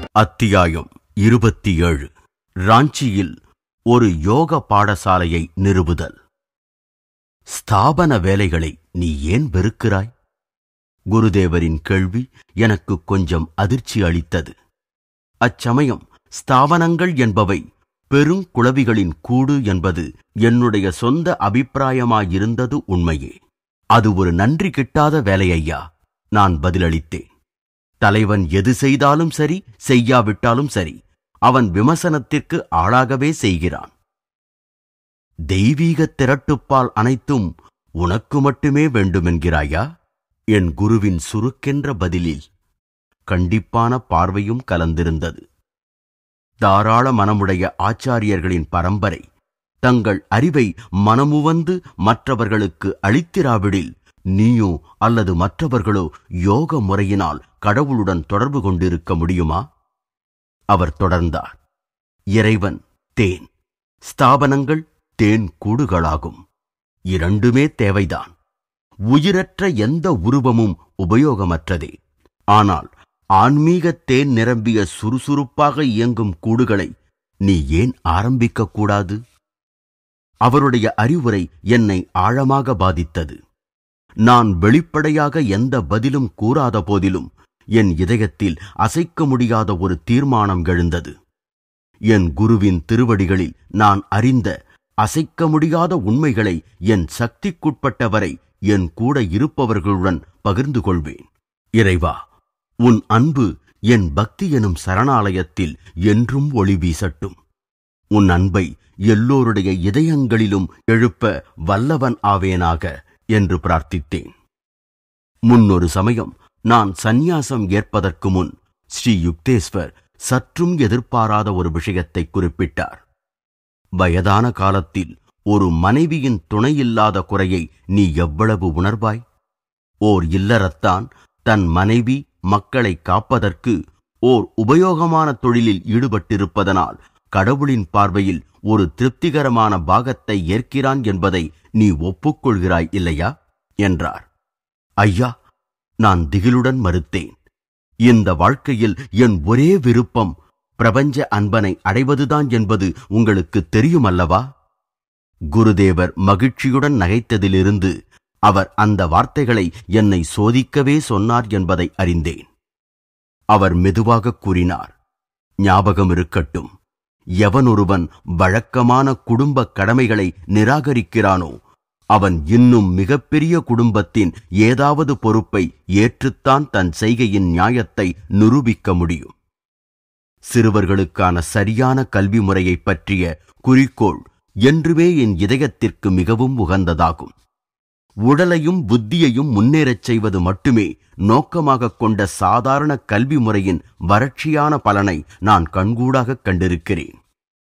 அத்தியாயம் இருபத்தி ஏழு ராஞ்சியில் ஒரு யோக பாடசாலையை நிறுவுதல் ஸ்தாபன வேலைகளை நீ ஏன் வெறுக்கிறாய் குருதேவரின் கேள்வி எனக்கு கொஞ்சம் அதிர்ச்சி அளித்தது அச்சமயம் ஸ்தாபனங்கள் என்பவை பெருங்குளவிகளின் கூடு என்பது என்னுடைய சொந்த அபிப்பிராயமாயிருந்தது உண்மையே அது ஒரு நன்றி கிட்டாத வேலை ஐயா நான் பதிலளித்தேன் தலைவன் எது செய்தாலும் சரி செய்யாவிட்டாலும் சரி அவன் விமர்சனத்திற்கு ஆளாகவே செய்கிறான் தெய்வீக திரட்டுப்பால் அனைத்தும் உனக்கு மட்டுமே வேண்டுமென்கிறாயா என் குருவின் சுருக்கென்ற பதிலில் கண்டிப்பான பார்வையும் கலந்திருந்தது தாராள மனமுடைய ஆச்சாரியர்களின் பரம்பரை தங்கள் அறிவை மனமுவந்து மற்றவர்களுக்கு அளித்திராவிடில் நீயோ அல்லது மற்றவர்களோ யோக முறையினால் கடவுளுடன் தொடர்பு கொண்டிருக்க முடியுமா அவர் தொடர்ந்தார் இறைவன் தேன் ஸ்தாபனங்கள் தேன் கூடுகளாகும் இரண்டுமே தேவைதான் உயிரற்ற எந்த உருவமும் உபயோகமற்றதே ஆனால் ஆன்மீக தேன் நிரம்பிய சுறுசுறுப்பாக இயங்கும் கூடுகளை நீ ஏன் ஆரம்பிக்கக் கூடாது அவருடைய அறிவுரை என்னை ஆழமாக பாதித்தது நான் வெளிப்படையாக எந்த பதிலும் கூறாத போதிலும் என் இதயத்தில் அசைக்க முடியாத ஒரு தீர்மானம் எழுந்தது என் குருவின் திருவடிகளில் நான் அறிந்த அசைக்க முடியாத உண்மைகளை என் சக்திக்குட்பட்டவரை என் கூட இருப்பவர்களுடன் பகிர்ந்து கொள்வேன் இறைவா உன் அன்பு என் பக்தி எனும் சரணாலயத்தில் என்றும் ஒளி வீசட்டும் உன் அன்பை எல்லோருடைய இதயங்களிலும் எழுப்ப வல்லவன் ஆவேனாக என்று பிரார்த்தித்தேன் முன்னொரு சமயம் நான் சந்நியாசம் ஏற்பதற்கு முன் ஸ்ரீ யுக்தேஸ்வர் சற்றும் எதிர்பாராத ஒரு விஷயத்தை குறிப்பிட்டார் வயதான காலத்தில் ஒரு மனைவியின் துணையில்லாத குறையை நீ எவ்வளவு உணர்வாய் ஓர் இல்லறத்தான் தன் மனைவி மக்களை காப்பதற்கு ஓர் உபயோகமான தொழிலில் ஈடுபட்டிருப்பதனால் கடவுளின் பார்வையில் ஒரு திருப்திகரமான பாகத்தை ஏற்கிறான் என்பதை நீ ஒப்புக்கொள்கிறாய் இல்லையா என்றார் ஐயா நான் திகிலுடன் மறுத்தேன் இந்த வாழ்க்கையில் என் ஒரே விருப்பம் பிரபஞ்ச அன்பனை அடைவதுதான் என்பது உங்களுக்கு தெரியுமல்லவா குருதேவர் மகிழ்ச்சியுடன் நகைத்ததிலிருந்து அவர் அந்த வார்த்தைகளை என்னை சோதிக்கவே சொன்னார் என்பதை அறிந்தேன் அவர் மெதுவாக கூறினார் ஞாபகம் இருக்கட்டும் எவனொருவன் வழக்கமான குடும்ப கடமைகளை நிராகரிக்கிறானோ அவன் இன்னும் மிகப்பெரிய குடும்பத்தின் ஏதாவது பொறுப்பை ஏற்றுத்தான் தன் செய்கையின் நியாயத்தை நிரூபிக்க முடியும் சிறுவர்களுக்கான சரியான கல்வி முறையைப் பற்றிய குறிக்கோள் என்றுமே என் இதயத்திற்கு மிகவும் உகந்ததாகும் உடலையும் புத்தியையும் முன்னேறச் செய்வது மட்டுமே நோக்கமாகக் கொண்ட சாதாரண கல்வி முறையின் வறட்சியான பலனை நான் கண்கூடாகக் கண்டிருக்கிறேன்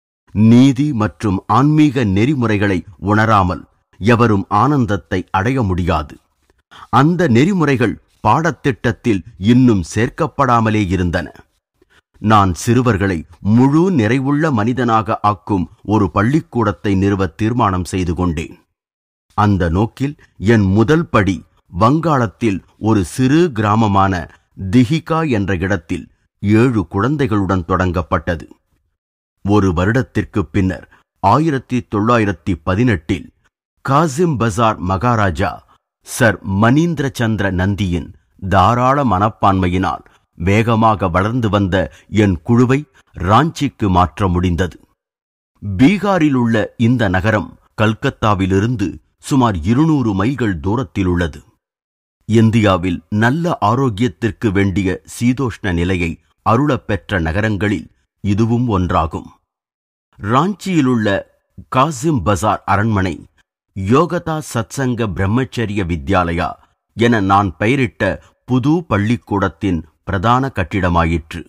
நீதி மற்றும் ஆன்மீக நெறிமுறைகளை உணராமல் எவரும் ஆனந்தத்தை அடைய முடியாது அந்த நெறிமுறைகள் பாடத்திட்டத்தில் இன்னும் சேர்க்கப்படாமலே இருந்தன நான் சிறுவர்களை முழு நிறைவுள்ள மனிதனாக ஆக்கும் ஒரு பள்ளிக்கூடத்தை நிறுவ தீர்மானம் செய்து கொண்டேன் அந்த நோக்கில் என் முதல் படி வங்காளத்தில் ஒரு சிறு கிராமமான திஹிகா என்ற இடத்தில் ஏழு குழந்தைகளுடன் தொடங்கப்பட்டது ஒரு வருடத்திற்கு பின்னர் ஆயிரத்தி தொள்ளாயிரத்தி பதினெட்டில் காசிம் பசார் மகாராஜா சர் மணீந்திர சந்திர நந்தியின் தாராள மனப்பான்மையினால் வேகமாக வளர்ந்து வந்த என் குழுவை ராஞ்சிக்கு மாற்ற முடிந்தது பீகாரில் உள்ள இந்த நகரம் கல்கத்தாவிலிருந்து சுமார் இருநூறு மைல்கள் தூரத்தில் உள்ளது இந்தியாவில் நல்ல ஆரோக்கியத்திற்கு வேண்டிய சீதோஷ்ண நிலையை அருளப் பெற்ற நகரங்களில் இதுவும் ஒன்றாகும் ராஞ்சியிலுள்ள காசிம் பசார் அரண்மனை யோகதா சத்சங்க பிரம்மச்சரிய வித்யாலயா என நான் பெயரிட்ட புது பள்ளிக்கூடத்தின் பிரதான கட்டிடமாயிற்று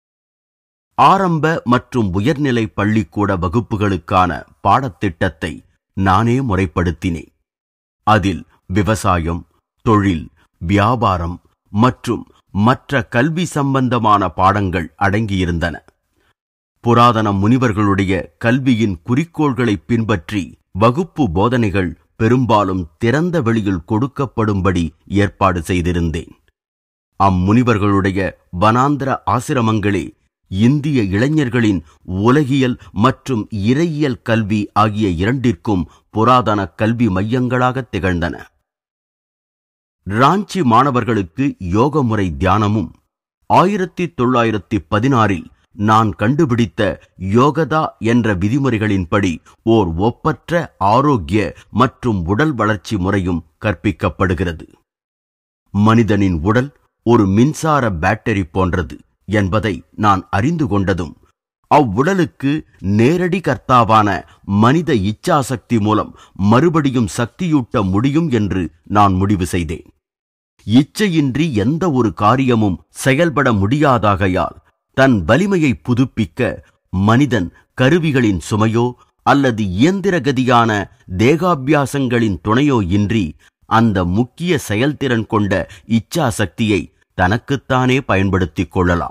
ஆரம்ப மற்றும் உயர்நிலை பள்ளிக்கூட வகுப்புகளுக்கான பாடத்திட்டத்தை நானே முறைப்படுத்தினேன் அதில் விவசாயம் தொழில் வியாபாரம் மற்றும் மற்ற கல்வி சம்பந்தமான பாடங்கள் அடங்கியிருந்தன புராதன முனிவர்களுடைய கல்வியின் குறிக்கோள்களை பின்பற்றி வகுப்பு போதனைகள் பெரும்பாலும் திறந்த வெளியில் கொடுக்கப்படும்படி ஏற்பாடு செய்திருந்தேன் அம்முனிவர்களுடைய வனாந்திர ஆசிரமங்களே இந்திய இளைஞர்களின் உலகியல் மற்றும் இறையியல் கல்வி ஆகிய இரண்டிற்கும் புராதன கல்வி மையங்களாக திகழ்ந்தன ராஞ்சி மாணவர்களுக்கு யோக முறை தியானமும் ஆயிரத்தி தொள்ளாயிரத்தி பதினாறில் நான் கண்டுபிடித்த யோகதா என்ற விதிமுறைகளின்படி ஓர் ஒப்பற்ற ஆரோக்கிய மற்றும் உடல் வளர்ச்சி முறையும் கற்பிக்கப்படுகிறது மனிதனின் உடல் ஒரு மின்சார பேட்டரி போன்றது என்பதை நான் அறிந்து கொண்டதும் அவ்வுடலுக்கு நேரடி கர்த்தாவான மனித இச்சாசக்தி மூலம் மறுபடியும் சக்தியூட்ட முடியும் என்று நான் முடிவு செய்தேன் இச்சையின்றி எந்த ஒரு காரியமும் செயல்பட முடியாதாகையால் தன் வலிமையை புதுப்பிக்க மனிதன் கருவிகளின் சுமையோ அல்லது இயந்திரகதியான தேகாபியாசங்களின் துணையோ இன்றி அந்த முக்கிய செயல்திறன் கொண்ட இச்சாசக்தியை தனக்குத்தானே பயன்படுத்திக் கொள்ளலாம்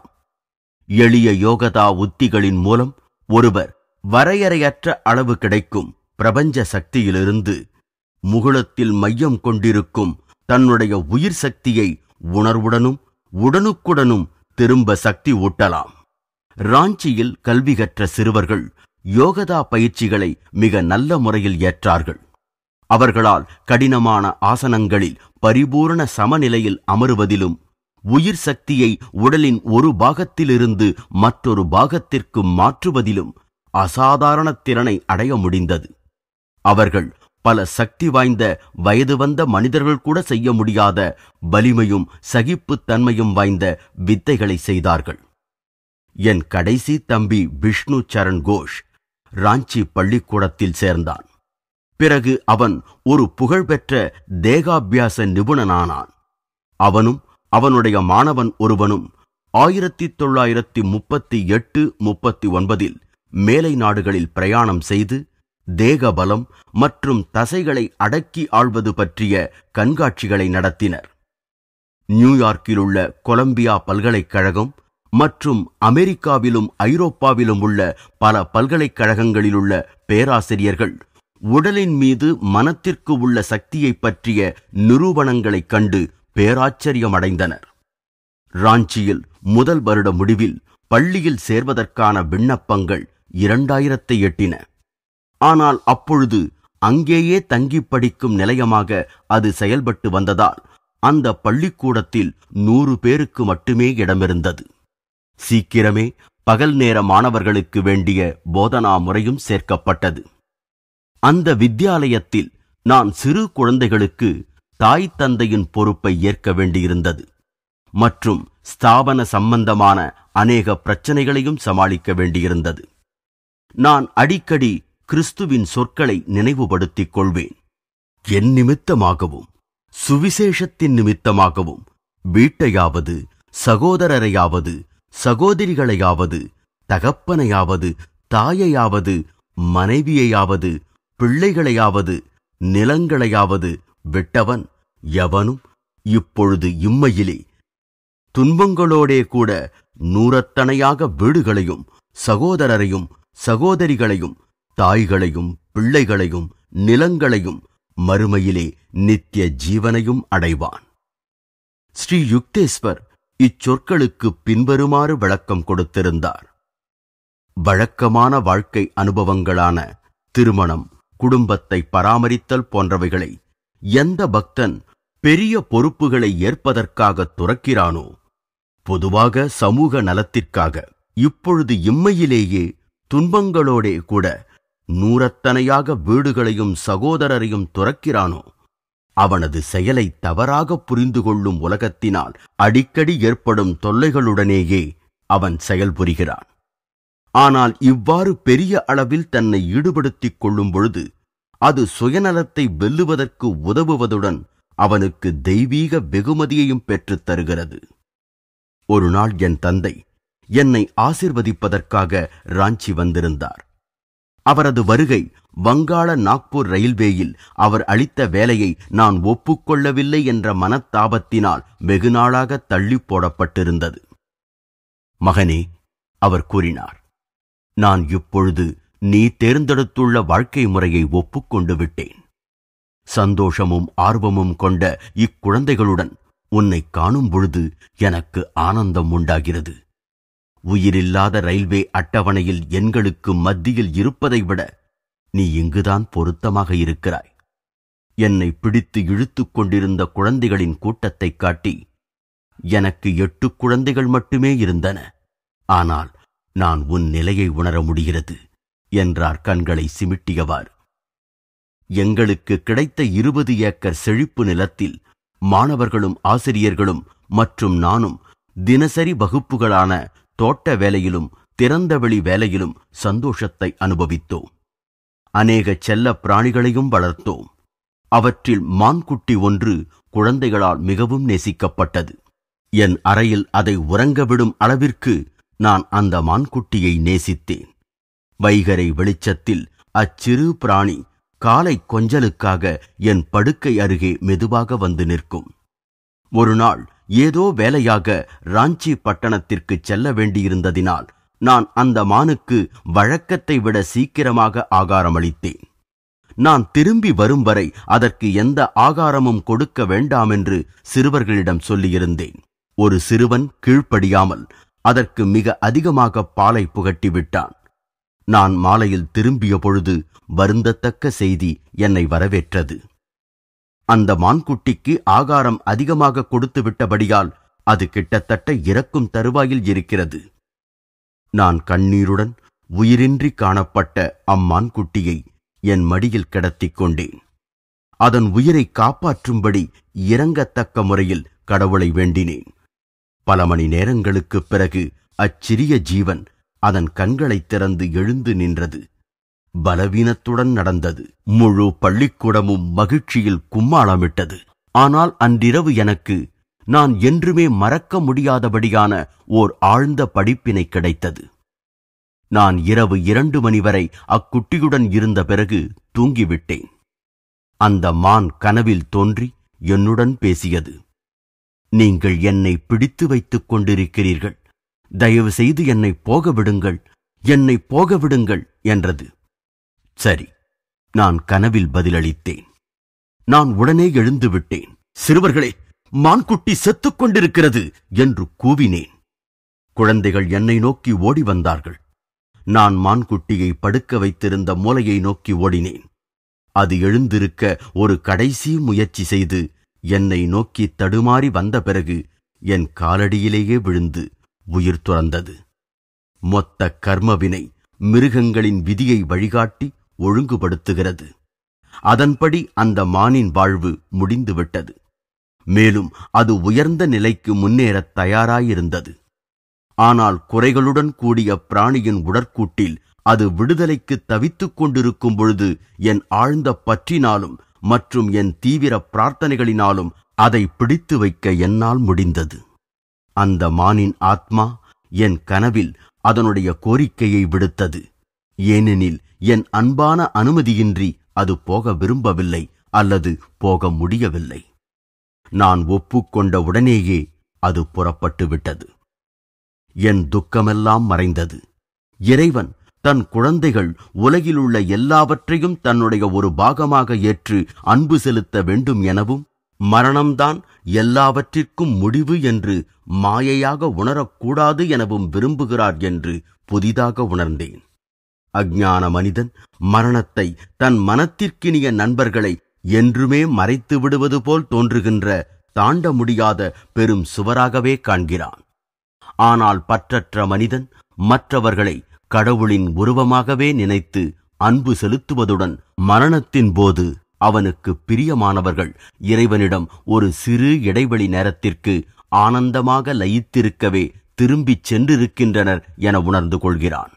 எளிய யோகதா உத்திகளின் மூலம் ஒருவர் வரையறையற்ற அளவு கிடைக்கும் பிரபஞ்ச சக்தியிலிருந்து முகுளத்தில் மையம் கொண்டிருக்கும் தன்னுடைய உயிர் சக்தியை உணர்வுடனும் உடனுக்குடனும் திரும்ப சக்தி ஊட்டலாம் ராஞ்சியில் கல்வி கற்ற சிறுவர்கள் யோகதா பயிற்சிகளை மிக நல்ல முறையில் ஏற்றார்கள் அவர்களால் கடினமான ஆசனங்களில் பரிபூரண சமநிலையில் அமருவதிலும் உயிர் சக்தியை உடலின் ஒரு பாகத்திலிருந்து மற்றொரு பாகத்திற்கு மாற்றுவதிலும் அசாதாரண திறனை அடைய முடிந்தது அவர்கள் பல சக்தி வாய்ந்த வயது வந்த மனிதர்கள் கூட செய்ய முடியாத வலிமையும் சகிப்புத்தன்மையும் வாய்ந்த வித்தைகளை செய்தார்கள் என் கடைசி தம்பி விஷ்ணு சரண் கோஷ் ராஞ்சி பள்ளிக்கூடத்தில் சேர்ந்தான் பிறகு அவன் ஒரு புகழ்பெற்ற தேகாபியாச நிபுணனானான் அவனும் அவனுடைய மாணவன் ஒருவனும் ஆயிரத்தி தொள்ளாயிரத்தி முப்பத்தி எட்டு முப்பத்தி ஒன்பதில் மேலை நாடுகளில் பிரயாணம் செய்து தேகபலம் மற்றும் தசைகளை அடக்கி ஆள்வது பற்றிய கண்காட்சிகளை நடத்தினர் நியூயார்க்கில் உள்ள கொலம்பியா பல்கலைக்கழகம் மற்றும் அமெரிக்காவிலும் ஐரோப்பாவிலும் உள்ள பல பல்கலைக்கழகங்களில் உள்ள பேராசிரியர்கள் உடலின் மீது மனத்திற்கு உள்ள சக்தியை பற்றிய நிரூபணங்களைக் கண்டு பேராச்சரியமடைந்தனர் ராஞ்சியில் முதல் வருட முடிவில் பள்ளியில் சேர்வதற்கான விண்ணப்பங்கள் இரண்டாயிரத்தை எட்டின ஆனால் அப்பொழுது அங்கேயே தங்கி படிக்கும் நிலையமாக அது செயல்பட்டு வந்ததால் அந்த பள்ளிக்கூடத்தில் நூறு பேருக்கு மட்டுமே இடமிருந்தது சீக்கிரமே பகல் நேர மாணவர்களுக்கு வேண்டிய போதனா முறையும் சேர்க்கப்பட்டது அந்த வித்தியாலயத்தில் நான் சிறு குழந்தைகளுக்கு தாய் தந்தையின் பொறுப்பை ஏற்க வேண்டியிருந்தது மற்றும் ஸ்தாபன சம்பந்தமான அநேக பிரச்சனைகளையும் சமாளிக்க வேண்டியிருந்தது நான் அடிக்கடி கிறிஸ்துவின் சொற்களை நினைவுபடுத்திக் கொள்வேன் என் நிமித்தமாகவும் சுவிசேஷத்தின் நிமித்தமாகவும் வீட்டையாவது சகோதரரையாவது சகோதரிகளையாவது தகப்பனையாவது தாயையாவது மனைவியையாவது பிள்ளைகளையாவது நிலங்களையாவது விட்டவன் எவனும் இப்பொழுது இம்மையிலே துன்பங்களோடே கூட நூறத்தனையாக வீடுகளையும் சகோதரரையும் சகோதரிகளையும் தாய்களையும் பிள்ளைகளையும் நிலங்களையும் மறுமையிலே நித்திய ஜீவனையும் அடைவான் ஸ்ரீ யுக்தேஸ்வர் இச்சொற்களுக்கு பின்வருமாறு விளக்கம் கொடுத்திருந்தார் வழக்கமான வாழ்க்கை அனுபவங்களான திருமணம் குடும்பத்தை பராமரித்தல் போன்றவைகளை எந்த பக்தன் பெரிய பொறுப்புகளை ஏற்பதற்காக துறக்கிறானோ பொதுவாக சமூக நலத்திற்காக இப்பொழுது இம்மையிலேயே துன்பங்களோடே கூட நூறத்தனையாக வீடுகளையும் சகோதரரையும் துறக்கிறானோ அவனது செயலை தவறாக புரிந்து கொள்ளும் உலகத்தினால் அடிக்கடி ஏற்படும் தொல்லைகளுடனேயே அவன் செயல்புரிகிறான் ஆனால் இவ்வாறு பெரிய அளவில் தன்னை ஈடுபடுத்திக் கொள்ளும் பொழுது அது சுயநலத்தை வெல்லுவதற்கு உதவுவதுடன் அவனுக்கு தெய்வீக வெகுமதியையும் பெற்றுத் தருகிறது ஒரு நாள் என் தந்தை என்னை ஆசிர்வதிப்பதற்காக ராஞ்சி வந்திருந்தார் அவரது வருகை வங்காள நாக்பூர் ரயில்வேயில் அவர் அளித்த வேலையை நான் ஒப்புக்கொள்ளவில்லை என்ற மனத்தாபத்தினால் வெகுநாளாக தள்ளி போடப்பட்டிருந்தது மகனே அவர் கூறினார் நான் இப்பொழுது நீ தேர்ந்தெடுத்துள்ள வாழ்க்கை முறையை ஒப்புக்கொண்டு விட்டேன் சந்தோஷமும் ஆர்வமும் கொண்ட இக்குழந்தைகளுடன் உன்னை காணும் பொழுது எனக்கு ஆனந்தம் உண்டாகிறது உயிரில்லாத ரயில்வே அட்டவணையில் எண்களுக்கு மத்தியில் இருப்பதை விட நீ இங்குதான் பொருத்தமாக இருக்கிறாய் என்னை பிடித்து இழுத்துக் கொண்டிருந்த குழந்தைகளின் கூட்டத்தைக் காட்டி எனக்கு எட்டு குழந்தைகள் மட்டுமே இருந்தன ஆனால் நான் உன் நிலையை உணர முடிகிறது என்றார் கண்களை சிமிட்டியவாறு எங்களுக்கு கிடைத்த இருபது ஏக்கர் செழிப்பு நிலத்தில் மாணவர்களும் ஆசிரியர்களும் மற்றும் நானும் தினசரி வகுப்புகளான தோட்ட வேலையிலும் திறந்தவெளி வேலையிலும் சந்தோஷத்தை அனுபவித்தோம் அநேக செல்ல பிராணிகளையும் வளர்த்தோம் அவற்றில் மான்குட்டி ஒன்று குழந்தைகளால் மிகவும் நேசிக்கப்பட்டது என் அறையில் அதை உறங்கவிடும் அளவிற்கு நான் அந்த மான்குட்டியை நேசித்தேன் வைகரை வெளிச்சத்தில் அச்சிறு பிராணி காலை கொஞ்சலுக்காக என் படுக்கை அருகே மெதுவாக வந்து நிற்கும் ஒரு நாள் ஏதோ வேலையாக ராஞ்சி பட்டணத்திற்கு செல்ல வேண்டியிருந்ததினால் நான் அந்த மானுக்கு வழக்கத்தை விட சீக்கிரமாக ஆகாரமளித்தேன் நான் திரும்பி வரும் வரை அதற்கு எந்த ஆகாரமும் கொடுக்க வேண்டாமென்று சிறுவர்களிடம் சொல்லியிருந்தேன் ஒரு சிறுவன் கீழ்ப்படியாமல் அதற்கு மிக அதிகமாக பாலை புகட்டி விட்டான் நான் மாலையில் திரும்பிய பொழுது வருந்தத்தக்க செய்தி என்னை வரவேற்றது அந்த மான்குட்டிக்கு ஆகாரம் அதிகமாக கொடுத்து விட்டபடியால் அது கிட்டத்தட்ட இறக்கும் தருவாயில் இருக்கிறது நான் கண்ணீருடன் உயிரின்றி காணப்பட்ட அம்மான்குட்டியை என் மடியில் கிடத்திக் கொண்டேன் அதன் உயிரை காப்பாற்றும்படி இறங்கத்தக்க முறையில் கடவுளை வேண்டினேன் பல மணி நேரங்களுக்குப் பிறகு அச்சிறிய ஜீவன் அதன் கண்களைத் திறந்து எழுந்து நின்றது பலவீனத்துடன் நடந்தது முழு பள்ளிக்கூடமும் மகிழ்ச்சியில் கும்மாளமிட்டது ஆனால் அன்றிரவு எனக்கு நான் என்றுமே மறக்க முடியாதபடியான ஓர் ஆழ்ந்த படிப்பினை கிடைத்தது நான் இரவு இரண்டு மணி வரை அக்குட்டியுடன் இருந்த பிறகு தூங்கிவிட்டேன் அந்த மான் கனவில் தோன்றி என்னுடன் பேசியது நீங்கள் என்னை பிடித்து வைத்துக் கொண்டிருக்கிறீர்கள் தயவு செய்து என்னை போக விடுங்கள் என்னை போக விடுங்கள் என்றது சரி நான் கனவில் பதிலளித்தேன் நான் உடனே எழுந்து விட்டேன் சிறுவர்களே மான்குட்டி செத்துக் கொண்டிருக்கிறது என்று கூவினேன் குழந்தைகள் என்னை நோக்கி ஓடி வந்தார்கள் நான் மான்குட்டியை படுக்க வைத்திருந்த மூலையை நோக்கி ஓடினேன் அது எழுந்திருக்க ஒரு கடைசி முயற்சி செய்து என்னை நோக்கி தடுமாறி வந்த பிறகு என் காலடியிலேயே விழுந்து உயிர் துறந்தது மொத்த கர்மவினை மிருகங்களின் விதியை வழிகாட்டி ஒழுங்குபடுத்துகிறது அதன்படி அந்த மானின் வாழ்வு முடிந்துவிட்டது மேலும் அது உயர்ந்த நிலைக்கு முன்னேறத் தயாராயிருந்தது ஆனால் குறைகளுடன் கூடிய பிராணியின் உடற்கூட்டில் அது விடுதலைக்கு தவித்துக் கொண்டிருக்கும் பொழுது என் ஆழ்ந்த பற்றினாலும் மற்றும் என் தீவிர பிரார்த்தனைகளினாலும் அதை பிடித்து வைக்க என்னால் முடிந்தது அந்த மானின் ஆத்மா என் கனவில் அதனுடைய கோரிக்கையை விடுத்தது ஏனெனில் என் அன்பான அனுமதியின்றி அது போக விரும்பவில்லை அல்லது போக முடியவில்லை நான் ஒப்புக்கொண்ட உடனேயே அது புறப்பட்டு விட்டது என் துக்கமெல்லாம் மறைந்தது இறைவன் தன் குழந்தைகள் உலகிலுள்ள எல்லாவற்றையும் தன்னுடைய ஒரு பாகமாக ஏற்று அன்பு செலுத்த வேண்டும் எனவும் மரணம்தான் எல்லாவற்றிற்கும் முடிவு என்று மாயையாக உணரக்கூடாது எனவும் விரும்புகிறார் என்று புதிதாக உணர்ந்தேன் அஞ்ஞான மனிதன் மரணத்தை தன் மனத்திற்கினிய நண்பர்களை என்றுமே மறைத்து விடுவது போல் தோன்றுகின்ற தாண்ட முடியாத பெரும் சுவராகவே காண்கிறான் ஆனால் பற்றற்ற மனிதன் மற்றவர்களை கடவுளின் உருவமாகவே நினைத்து அன்பு செலுத்துவதுடன் மரணத்தின் போது அவனுக்கு பிரியமானவர்கள் இறைவனிடம் ஒரு சிறு இடைவெளி நேரத்திற்கு ஆனந்தமாக லயித்திருக்கவே திரும்பிச் சென்றிருக்கின்றனர் என உணர்ந்து கொள்கிறான்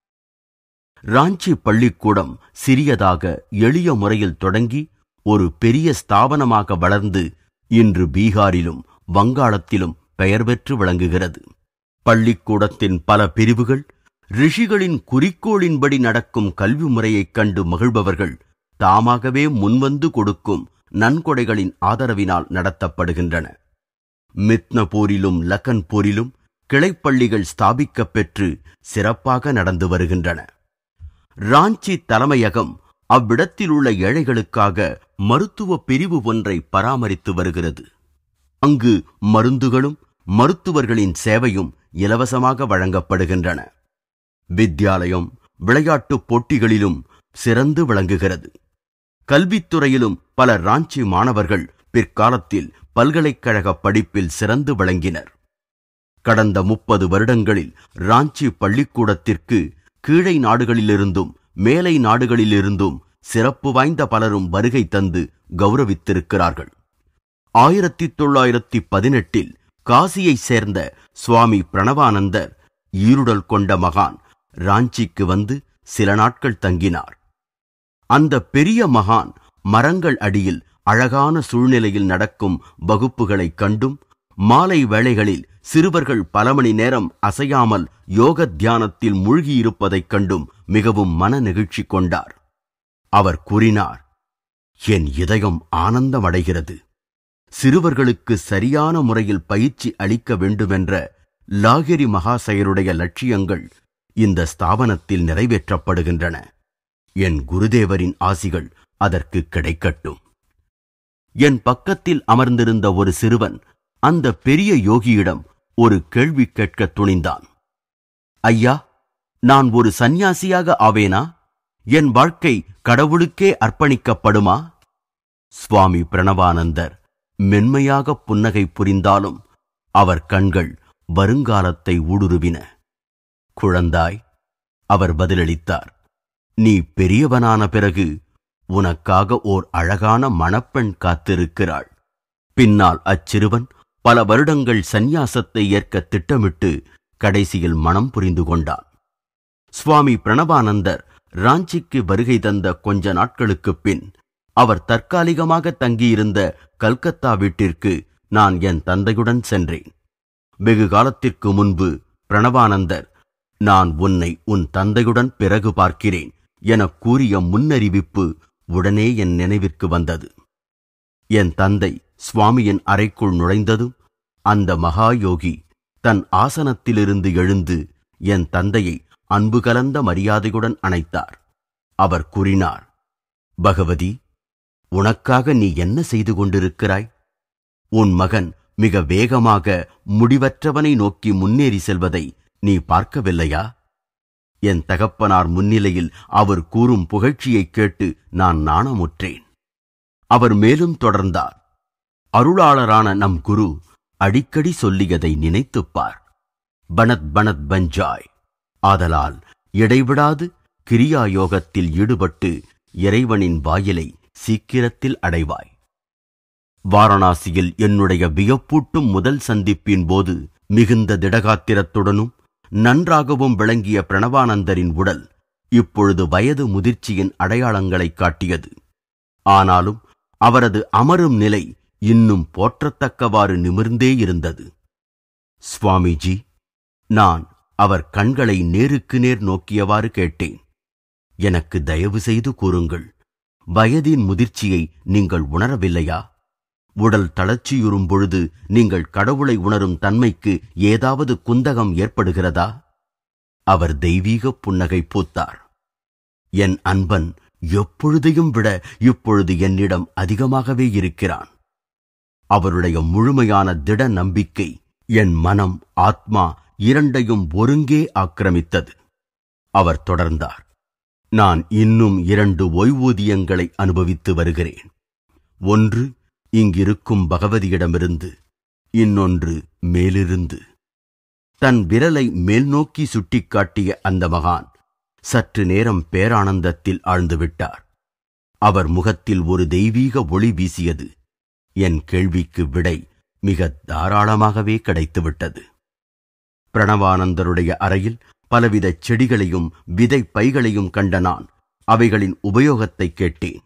ராஞ்சி பள்ளிக்கூடம் சிறியதாக எளிய முறையில் தொடங்கி ஒரு பெரிய ஸ்தாபனமாக வளர்ந்து இன்று பீகாரிலும் வங்காளத்திலும் பெயர் பெற்று விளங்குகிறது பள்ளிக்கூடத்தின் பல பிரிவுகள் ரிஷிகளின் குறிக்கோளின்படி நடக்கும் கல்வி முறையைக் கண்டு மகிழ்பவர்கள் தாமாகவே முன்வந்து கொடுக்கும் நன்கொடைகளின் ஆதரவினால் நடத்தப்படுகின்றன மித்னபூரிலும் லக்கன்பூரிலும் கிளைப்பள்ளிகள் ஸ்தாபிக்கப் பெற்று சிறப்பாக நடந்து வருகின்றன ராஞ்சி தலைமையகம் அவ்விடத்தில் உள்ள ஏழைகளுக்காக மருத்துவ பிரிவு ஒன்றை பராமரித்து வருகிறது அங்கு மருந்துகளும் மருத்துவர்களின் சேவையும் இலவசமாக வழங்கப்படுகின்றன வித்யாலயம் விளையாட்டுப் போட்டிகளிலும் சிறந்து விளங்குகிறது கல்வித்துறையிலும் பல ராஞ்சி மாணவர்கள் பிற்காலத்தில் பல்கலைக்கழக படிப்பில் சிறந்து விளங்கினர் கடந்த முப்பது வருடங்களில் ராஞ்சி பள்ளிக்கூடத்திற்கு கீழை நாடுகளிலிருந்தும் மேலை நாடுகளிலிருந்தும் சிறப்பு வாய்ந்த பலரும் வருகை தந்து கௌரவித்திருக்கிறார்கள் ஆயிரத்தி தொள்ளாயிரத்தி பதினெட்டில் காசியைச் சேர்ந்த சுவாமி பிரணவானந்தர் ஈருடல் கொண்ட மகான் ராஞ்சிக்கு வந்து சில நாட்கள் தங்கினார் அந்த பெரிய மகான் மரங்கள் அடியில் அழகான சூழ்நிலையில் நடக்கும் வகுப்புகளைக் கண்டும் மாலை வேளைகளில் சிறுவர்கள் பல மணி நேரம் அசையாமல் யோக தியானத்தில் மூழ்கியிருப்பதைக் கண்டும் மிகவும் மன நெகிழ்ச்சி கொண்டார் அவர் கூறினார் என் இதயம் ஆனந்தமடைகிறது சிறுவர்களுக்கு சரியான முறையில் பயிற்சி அளிக்க வேண்டுமென்ற லாகிரி மகாசயருடைய லட்சியங்கள் இந்த ஸ்தாபனத்தில் நிறைவேற்றப்படுகின்றன என் குருதேவரின் ஆசிகள் அதற்கு கிடைக்கட்டும் என் பக்கத்தில் அமர்ந்திருந்த ஒரு சிறுவன் அந்த பெரிய யோகியிடம் ஒரு கேள்வி கேட்க துணிந்தான் ஐயா நான் ஒரு சந்நியாசியாக ஆவேனா என் வாழ்க்கை கடவுளுக்கே அர்ப்பணிக்கப்படுமா சுவாமி பிரணவானந்தர் மென்மையாக புன்னகை புரிந்தாலும் அவர் கண்கள் வருங்காலத்தை ஊடுருவின குழந்தாய் அவர் பதிலளித்தார் நீ பெரியவனான பிறகு உனக்காக ஓர் அழகான மணப்பெண் காத்திருக்கிறாள் பின்னால் அச்சிறுவன் பல வருடங்கள் சந்நியாசத்தை ஏற்க திட்டமிட்டு கடைசியில் மனம் புரிந்து கொண்டான் சுவாமி பிரணவானந்தர் ராஞ்சிக்கு வருகை தந்த கொஞ்ச நாட்களுக்குப் பின் அவர் தற்காலிகமாக தங்கியிருந்த கல்கத்தா வீட்டிற்கு நான் என் தந்தையுடன் சென்றேன் வெகு காலத்திற்கு முன்பு பிரணவானந்தர் நான் உன்னை உன் தந்தையுடன் பிறகு பார்க்கிறேன் எனக் கூறிய முன்னறிவிப்பு உடனே என் நினைவிற்கு வந்தது என் தந்தை சுவாமியின் அறைக்குள் நுழைந்ததும் அந்த மகா யோகி தன் ஆசனத்திலிருந்து எழுந்து என் தந்தையை அன்பு கலந்த மரியாதையுடன் அணைத்தார் அவர் கூறினார் பகவதி உனக்காக நீ என்ன செய்து கொண்டிருக்கிறாய் உன் மகன் மிக வேகமாக முடிவற்றவனை நோக்கி முன்னேறி செல்வதை நீ பார்க்கவில்லையா என் தகப்பனார் முன்னிலையில் அவர் கூறும் புகழ்ச்சியைக் கேட்டு நான் நாணமுற்றேன் அவர் மேலும் தொடர்ந்தார் அருளாளரான நம் குரு அடிக்கடி சொல்லியதை நினைத்துப் பார் பனத் பனத் பஞ்சாய் ஆதலால் இடைவிடாது கிரியா யோகத்தில் ஈடுபட்டு இறைவனின் வாயிலை சீக்கிரத்தில் அடைவாய் வாரணாசியில் என்னுடைய வியப்பூட்டும் முதல் சந்திப்பின் போது மிகுந்த திடகாத்திரத்துடனும் நன்றாகவும் விளங்கிய பிரணவானந்தரின் உடல் இப்பொழுது வயது முதிர்ச்சியின் அடையாளங்களைக் காட்டியது ஆனாலும் அவரது அமரும் நிலை இன்னும் போற்றத்தக்கவாறு நிமிர்ந்தே இருந்தது சுவாமிஜி நான் அவர் கண்களை நேருக்கு நேர் நோக்கியவாறு கேட்டேன் எனக்கு தயவு செய்து கூறுங்கள் வயதின் முதிர்ச்சியை நீங்கள் உணரவில்லையா உடல் தளர்ச்சியுறும் பொழுது நீங்கள் கடவுளை உணரும் தன்மைக்கு ஏதாவது குந்தகம் ஏற்படுகிறதா அவர் தெய்வீக புன்னகை பூத்தார் என் அன்பன் எப்பொழுதையும் விட இப்பொழுது என்னிடம் அதிகமாகவே இருக்கிறான் அவருடைய முழுமையான திட நம்பிக்கை என் மனம் ஆத்மா இரண்டையும் ஒருங்கே ஆக்கிரமித்தது அவர் தொடர்ந்தார் நான் இன்னும் இரண்டு ஓய்வூதியங்களை அனுபவித்து வருகிறேன் ஒன்று இங்கிருக்கும் பகவதியிடமிருந்து இன்னொன்று மேலிருந்து தன் விரலை மேல்நோக்கி சுட்டிக்காட்டிய அந்த மகான் சற்று நேரம் பேரானந்தத்தில் ஆழ்ந்துவிட்டார் அவர் முகத்தில் ஒரு தெய்வீக ஒளி வீசியது என் கேள்விக்கு விடை மிக தாராளமாகவே கிடைத்துவிட்டது பிரணவானந்தருடைய அறையில் பலவித செடிகளையும் விதை பைகளையும் கண்ட நான் அவைகளின் உபயோகத்தைக் கேட்டேன்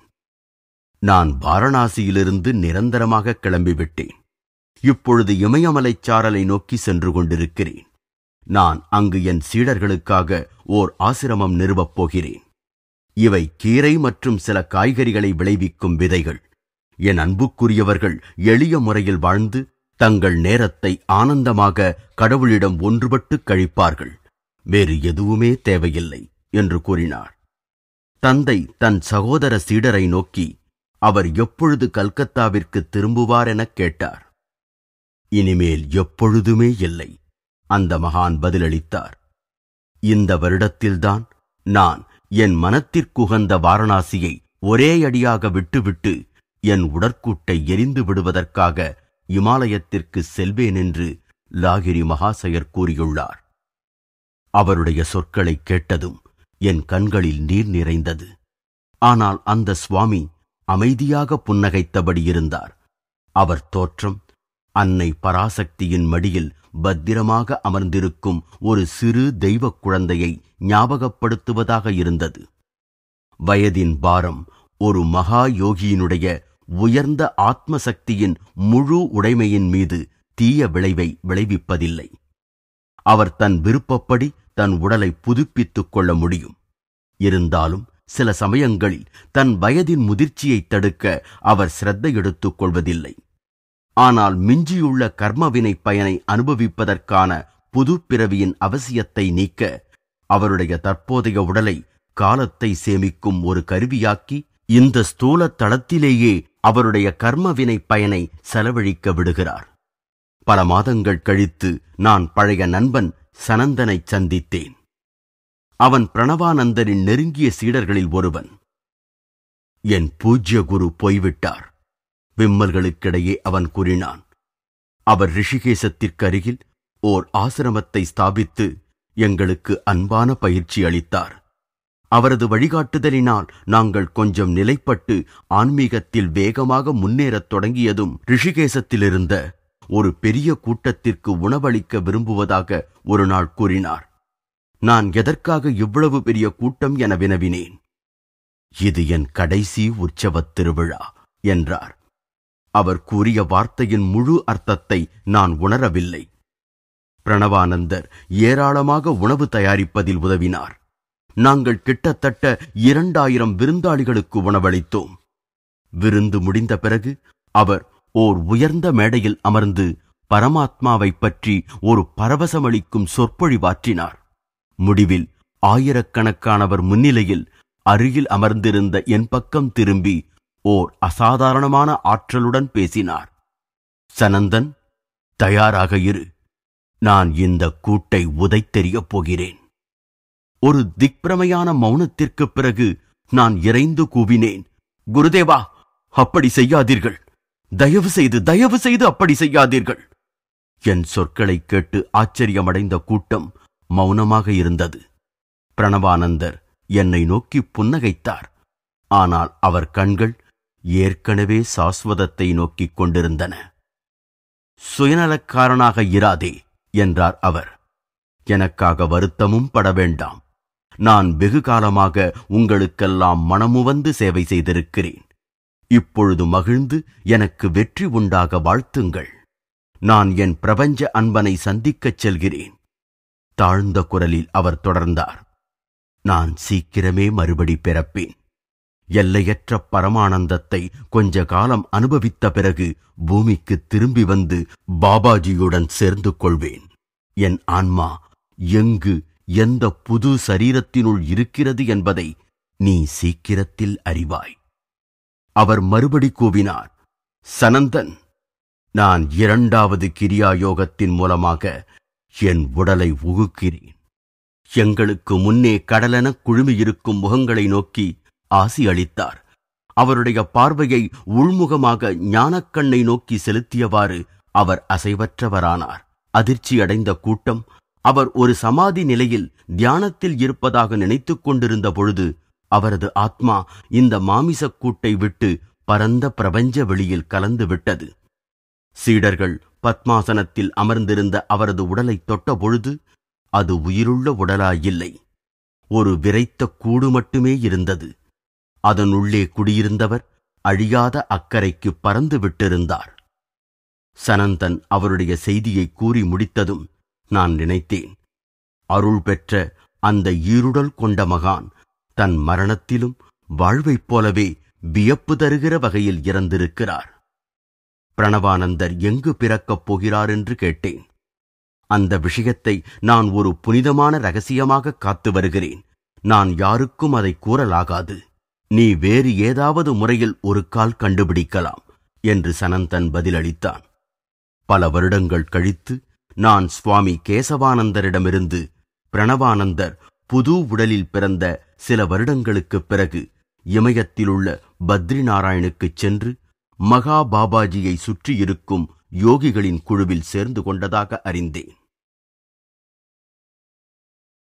நான் வாரணாசியிலிருந்து நிரந்தரமாக கிளம்பிவிட்டேன் இப்பொழுது இமயமலைச் சாரலை நோக்கி சென்று கொண்டிருக்கிறேன் நான் அங்கு என் சீடர்களுக்காக ஓர் ஆசிரமம் நிறுவப் போகிறேன் இவை கீரை மற்றும் சில காய்கறிகளை விளைவிக்கும் விதைகள் என் அன்புக்குரியவர்கள் எளிய முறையில் வாழ்ந்து தங்கள் நேரத்தை ஆனந்தமாக கடவுளிடம் ஒன்றுபட்டு கழிப்பார்கள் வேறு எதுவுமே தேவையில்லை என்று கூறினார் தந்தை தன் சகோதர சீடரை நோக்கி அவர் எப்பொழுது கல்கத்தாவிற்கு திரும்புவார் எனக் கேட்டார் இனிமேல் எப்பொழுதுமே இல்லை அந்த மகான் பதிலளித்தார் இந்த வருடத்தில்தான் நான் என் மனத்திற்குகந்த வாரணாசியை ஒரே அடியாக விட்டுவிட்டு என் உடற்கூட்டை எரிந்து விடுவதற்காக இமாலயத்திற்கு செல்வேன் என்று லாகிரி மகாசயர் கூறியுள்ளார் அவருடைய சொற்களைக் கேட்டதும் என் கண்களில் நீர் நிறைந்தது ஆனால் அந்த சுவாமி அமைதியாக புன்னகைத்தபடி இருந்தார் அவர் தோற்றம் அன்னை பராசக்தியின் மடியில் பத்திரமாக அமர்ந்திருக்கும் ஒரு சிறு தெய்வக் குழந்தையை ஞாபகப்படுத்துவதாக இருந்தது வயதின் பாரம் ஒரு மகா யோகியினுடைய உயர்ந்த ஆத்ம சக்தியின் முழு உடைமையின் மீது தீய விளைவை விளைவிப்பதில்லை அவர் தன் விருப்பப்படி தன் உடலை புதுப்பித்துக் கொள்ள முடியும் இருந்தாலும் சில சமயங்களில் தன் வயதின் முதிர்ச்சியைத் தடுக்க அவர் சிரத்தை எடுத்துக் கொள்வதில்லை ஆனால் மிஞ்சியுள்ள கர்மவினை பயனை அனுபவிப்பதற்கான புது பிறவியின் அவசியத்தை நீக்க அவருடைய தற்போதைய உடலை காலத்தை சேமிக்கும் ஒரு கருவியாக்கி இந்த ஸ்தூல தளத்திலேயே அவருடைய கர்மவினை பயனை செலவழிக்க விடுகிறார் பல மாதங்கள் கழித்து நான் பழைய நண்பன் சனந்தனைச் சந்தித்தேன் அவன் பிரணவானந்தரின் நெருங்கிய சீடர்களில் ஒருவன் என் பூஜ்ய குரு போய்விட்டார் விம்மல்களுக்கிடையே அவன் கூறினான் அவர் ரிஷிகேசத்திற்கு அருகில் ஓர் ஆசிரமத்தை ஸ்தாபித்து எங்களுக்கு அன்பான பயிற்சி அளித்தார் அவரது வழிகாட்டுதலினால் நாங்கள் கொஞ்சம் நிலைப்பட்டு ஆன்மீகத்தில் வேகமாக முன்னேறத் தொடங்கியதும் ரிஷிகேசத்திலிருந்த ஒரு பெரிய கூட்டத்திற்கு உணவளிக்க விரும்புவதாக ஒரு நாள் கூறினார் நான் எதற்காக இவ்வளவு பெரிய கூட்டம் என வினவினேன் இது என் கடைசி உற்சவத் திருவிழா என்றார் அவர் கூறிய வார்த்தையின் முழு அர்த்தத்தை நான் உணரவில்லை பிரணவானந்தர் ஏராளமாக உணவு தயாரிப்பதில் உதவினார் நாங்கள் கிட்டத்தட்ட இரண்டாயிரம் விருந்தாளிகளுக்கு உணவளித்தோம் விருந்து முடிந்த பிறகு அவர் ஓர் உயர்ந்த மேடையில் அமர்ந்து பரமாத்மாவைப் பற்றி ஒரு பரவசமளிக்கும் சொற்பொழிவாற்றினார் முடிவில் ஆயிரக்கணக்கானவர் முன்னிலையில் அருகில் அமர்ந்திருந்த என் பக்கம் திரும்பி ஓர் அசாதாரணமான ஆற்றலுடன் பேசினார் சனந்தன் தயாராக இரு நான் இந்த கூட்டை உதைத்தெறியப் போகிறேன் ஒரு திக்பிரமையான மௌனத்திற்குப் பிறகு நான் இறைந்து கூவினேன் குருதேவா அப்படி செய்யாதீர்கள் தயவு செய்து தயவு செய்து அப்படி செய்யாதீர்கள் என் சொற்களைக் கேட்டு ஆச்சரியமடைந்த கூட்டம் மௌனமாக இருந்தது பிரணவானந்தர் என்னை நோக்கி புன்னகைத்தார் ஆனால் அவர் கண்கள் ஏற்கனவே சாஸ்வதத்தை நோக்கிக் கொண்டிருந்தன சுயநலக்காரனாக இராதே என்றார் அவர் எனக்காக வருத்தமும் பட வேண்டாம் நான் வெகு காலமாக உங்களுக்கெல்லாம் மனமுவந்து சேவை செய்திருக்கிறேன் இப்பொழுது மகிழ்ந்து எனக்கு வெற்றி உண்டாக வாழ்த்துங்கள் நான் என் பிரபஞ்ச அன்பனை சந்திக்கச் செல்கிறேன் தாழ்ந்த குரலில் அவர் தொடர்ந்தார் நான் சீக்கிரமே மறுபடி பிறப்பேன் எல்லையற்ற பரமானந்தத்தை கொஞ்ச காலம் அனுபவித்த பிறகு பூமிக்கு திரும்பி வந்து பாபாஜியுடன் சேர்ந்து கொள்வேன் என் ஆன்மா எங்கு எந்த புது சரீரத்தினுள் இருக்கிறது என்பதை நீ சீக்கிரத்தில் அறிவாய் அவர் மறுபடி கூவினார் சனந்தன் நான் இரண்டாவது கிரியா யோகத்தின் மூலமாக என் உடலை உகுக்கிறேன் எங்களுக்கு முன்னே கடலென குழுமியிருக்கும் முகங்களை நோக்கி ஆசி அளித்தார் அவருடைய பார்வையை உள்முகமாக ஞானக்கண்ணை நோக்கி செலுத்தியவாறு அவர் அசைவற்றவரானார் அதிர்ச்சியடைந்த கூட்டம் அவர் ஒரு சமாதி நிலையில் தியானத்தில் இருப்பதாக நினைத்துக் கொண்டிருந்த பொழுது அவரது ஆத்மா இந்த மாமிசக் கூட்டை விட்டு பரந்த பிரபஞ்ச வெளியில் கலந்து விட்டது சீடர்கள் பத்மாசனத்தில் அமர்ந்திருந்த அவரது உடலை தொட்ட பொழுது அது உயிருள்ள உடலாயில்லை ஒரு விரைத்த கூடு மட்டுமே இருந்தது அதனுள்ளே குடியிருந்தவர் அழியாத அக்கறைக்கு பறந்து விட்டிருந்தார் சனந்தன் அவருடைய செய்தியை கூறி முடித்ததும் நான் நினைத்தேன் அருள் பெற்ற அந்த ஈருடல் கொண்ட மகான் தன் மரணத்திலும் வாழ்வைப் போலவே வியப்பு தருகிற வகையில் இறந்திருக்கிறார் பிரணவானந்தர் எங்கு பிறக்கப் போகிறார் என்று கேட்டேன் அந்த விஷயத்தை நான் ஒரு புனிதமான ரகசியமாக காத்து வருகிறேன் நான் யாருக்கும் அதை கூறலாகாது நீ வேறு ஏதாவது முறையில் ஒரு கால் கண்டுபிடிக்கலாம் என்று சனந்தன் பதிலளித்தான் பல வருடங்கள் கழித்து நான் சுவாமி கேசவானந்தரிடமிருந்து பிரணவானந்தர் புது உடலில் பிறந்த சில வருடங்களுக்குப் பிறகு இமயத்திலுள்ள பத்ரி நாராயணுக்குச் சென்று மகா பாபாஜியை சுற்றியிருக்கும் யோகிகளின் குழுவில் சேர்ந்து கொண்டதாக அறிந்தேன்